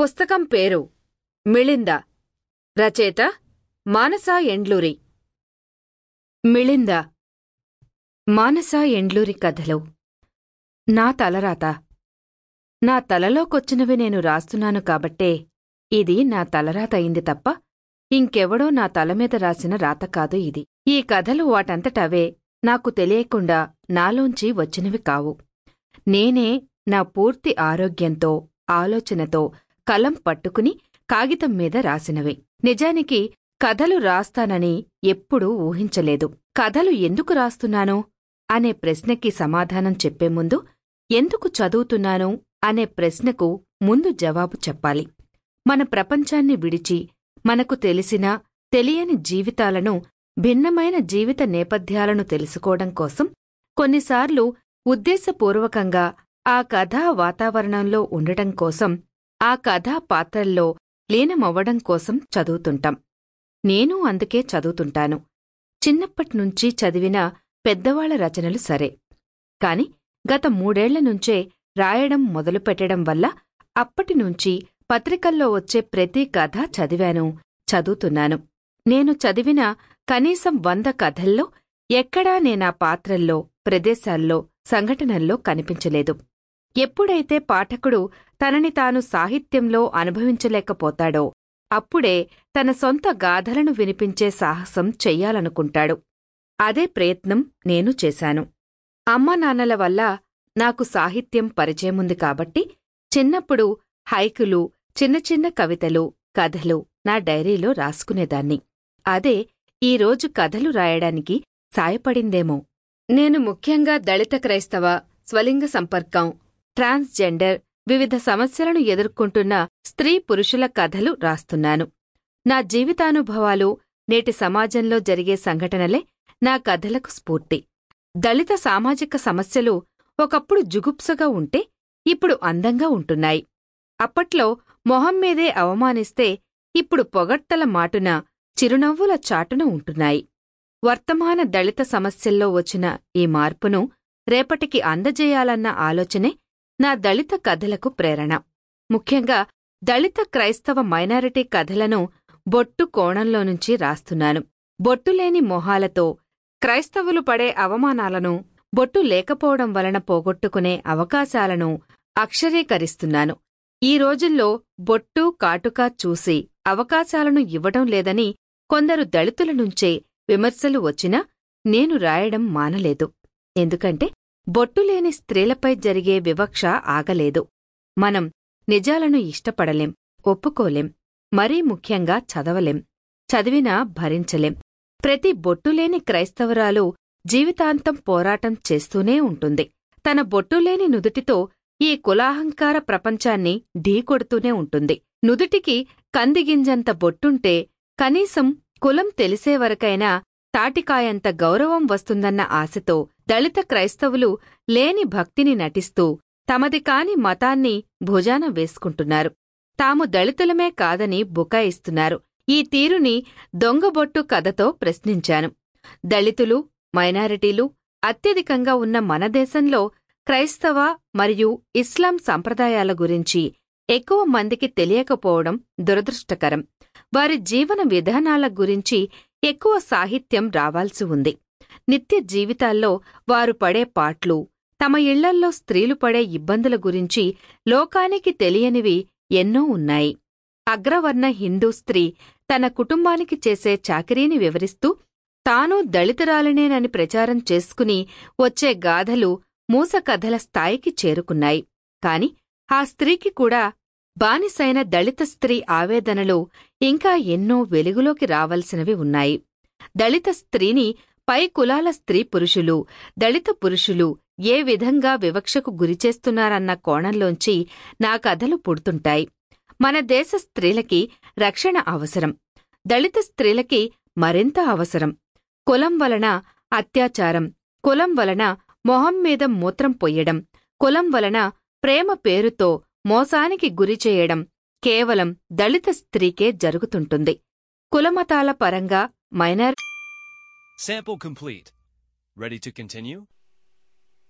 పుస్తకం పేరు మిళింద రచయిత మానస ఎండ్లూరి మిళింద మానస ఎండ్లూరి కథలు నా తలరాత నా తలలోకొచ్చినవి నేను రాస్తున్నాను కాబట్టే ఇది నా తలరాత అయింది తప్ప ఇంకెవడో నా తలమీద రాసిన రాత కాదు ఇది ఈ కథలు వాటంతటవే నాకు తెలియకుండా నాలోంచి వచ్చినవి కావు నేనే నా పూర్తి ఆరోగ్యంతో ఆలోచనతో కలం పట్టుకుని కాగితం మీద రాసినవి నిజానికి కథలు రాస్తానని ఎప్పుడూ ఊహించలేదు కథలు ఎందుకు రాస్తున్నానో అనే ప్రశ్నకి సమాధానం చెప్పే ముందు ఎందుకు చదువుతున్నాను అనే ప్రశ్నకు ముందు జవాబు చెప్పాలి మన ప్రపంచాన్ని విడిచి మనకు తెలిసిన తెలియని జీవితాలను భిన్నమైన జీవిత నేపథ్యాలను తెలుసుకోవడం కోసం కొన్నిసార్లు ఉద్దేశపూర్వకంగా ఆ కథా వాతావరణంలో ఉండటం కోసం ఆ కథా పాత్రల్లో లీనమవ్వడం కోసం చదువుతుంటాం నేను అందుకే చదువుతుంటాను చిన్నప్పట్నుంచి చదివిన పెద్దవాళ్ల రచనలు సరే కాని గత మూడేళ్ల నుంచే రాయడం మొదలుపెట్టడం వల్ల అప్పటినుంచి పత్రికల్లో వచ్చే ప్రతి కథ చదివాను చదువుతున్నాను నేను చదివిన కనీసం వంద కథల్లో ఎక్కడా నేనా పాత్రల్లో ప్రదేశాల్లో సంఘటనల్లో కనిపించలేదు ఎప్పుడైతే పాఠకుడు తనని తాను సాహిత్యంలో అనుభవించలేకపోతాడో అప్పుడే తన సొంత గాథలను వినిపించే సాహసం చెయ్యాలనుకుంటాడు అదే ప్రయత్నం నేను చేశాను అమ్మానాన్నల వల్ల నాకు సాహిత్యం పరిచయముంది కాబట్టి చిన్నప్పుడు హైకులు చిన్న చిన్న కవితలు కథలు నా డైరీలో రాసుకునేదాన్ని అదే ఈరోజు కథలు రాయడానికి సాయపడిందేమో నేను ముఖ్యంగా దళిత క్రైస్తవ స్వలింగ సంపర్కం ట్రాన్స్జెండర్ వివిధ సమస్యలను ఎదుర్కొంటున్న స్త్రీ పురుషుల కథలు రాస్తున్నాను నా జీవితానుభవాలు నేటి సమాజంలో జరిగే సంఘటనలే నా కథలకు స్ఫూర్తి దళిత సామాజిక సమస్యలు ఒకప్పుడు జుగుప్సగా ఉంటే ఇప్పుడు అందంగా ఉంటున్నాయి అప్పట్లో మొహం మీదే అవమానిస్తే ఇప్పుడు పొగడ్తల మాటున చిరునవ్వుల చాటున ఉంటున్నాయి వర్తమాన దళిత సమస్యల్లో వచ్చిన ఈ మార్పును రేపటికి అందజేయాలన్న ఆలోచనే నా దళిత కథలకు ప్రేరణ ముఖ్యంగా దళిత క్రైస్తవ మైనారిటీ కథలను బొట్టు కోణంలో నుంచి రాస్తున్నాను బొట్టులేని మొహాలతో క్రైస్తవులు పడే అవమానాలను బొట్టు లేకపోవడం వలన పోగొట్టుకునే అవకాశాలను అక్షరీకరిస్తున్నాను ఈ రోజుల్లో బొట్టు కాటుక చూసి అవకాశాలను ఇవ్వడం లేదని కొందరు దళితుల నుంచే విమర్శలు వచ్చినా నేను రాయడం మానలేదు ఎందుకంటే బొట్టులేని స్త్రీలపై జరిగే వివక్ష ఆగలేదు మనం నిజాలను ఇష్టపడలేం ఒప్పుకోలేం మరీ ముఖ్యంగా చదవలేం చదివినా భరించలేం ప్రతి బొట్టులేని క్రైస్తవరాలు జీవితాంతం పోరాటం చేస్తూనే ఉంటుంది తన బొట్టులేని నుదుటితో ఈ కులాహంకార ప్రపంచాన్ని ఢీకొడుతూనే ఉంటుంది నుదుటికి కందిగింజంత బొట్టుంటే కనీసం కులం తెలిసేవరకైనా తాటికాయంత గౌరవం వస్తుందన్న ఆశతో దళిత క్రైస్తవులు లేని భక్తిని నటిస్తూ తమది కాని మతాన్ని భుజాన వేసుకుంటున్నారు తాము దళితులమే కాదని బుకాయిస్తున్నారు ఈ తీరుని దొంగబొట్టు కథతో ప్రశ్నించాను దళితులు మైనారిటీలు అత్యధికంగా ఉన్న మన దేశంలో క్రైస్తవ మరియు ఇస్లాం సంప్రదాయాల గురించి ఎక్కువ మందికి తెలియకపోవడం దురదృష్టకరం వారి జీవన విధానాల గురించి ఎక్కువ సాహిత్యం రావాల్సి ఉంది నిత్య జీవితాల్లో వారు పడే పాట్లు తమ ఇళ్లల్లో స్త్రీలు పడే ఇబ్బందుల గురించి లోకానికి తెలియనివి ఎన్నో ఉన్నాయి అగ్రవర్ణ హిందూ స్త్రీ తన కుటుంబానికి చేసే చాకిరీని వివరిస్తూ తాను దళితురాలనేనని ప్రచారం చేసుకుని వచ్చే గాథలు మూసకథల స్థాయికి చేరుకున్నాయి కాని ఆ స్త్రీకి కూడా బానిసైన దళిత స్త్రీ ఆవేదనలు ఇంకా ఎన్నో వెలుగులోకి రావలసినవి ఉన్నాయి దళిత స్త్రీని పై కులాల స్త్రీ పురుషులు దళిత పురుషులు ఏ విధంగా వివక్షకు గురిచేస్తున్నారన్న కోణంలోంచి నా కథలు పుడుతుంటాయి మన దేశ స్త్రీలకి రక్షణ అవసరం దళిత స్త్రీలకి మరింత అవసరం కులం వలన అత్యాచారం కులం వలన మొహం మీద మూత్రం పొయ్యడం కులం వలన ప్రేమ పేరుతో మోసానికి గురిచేయడం కేవలం దళిత స్త్రీకే జరుగుతుంటుంది కులమతాల పరంగా minor Sample complete. Ready to continue?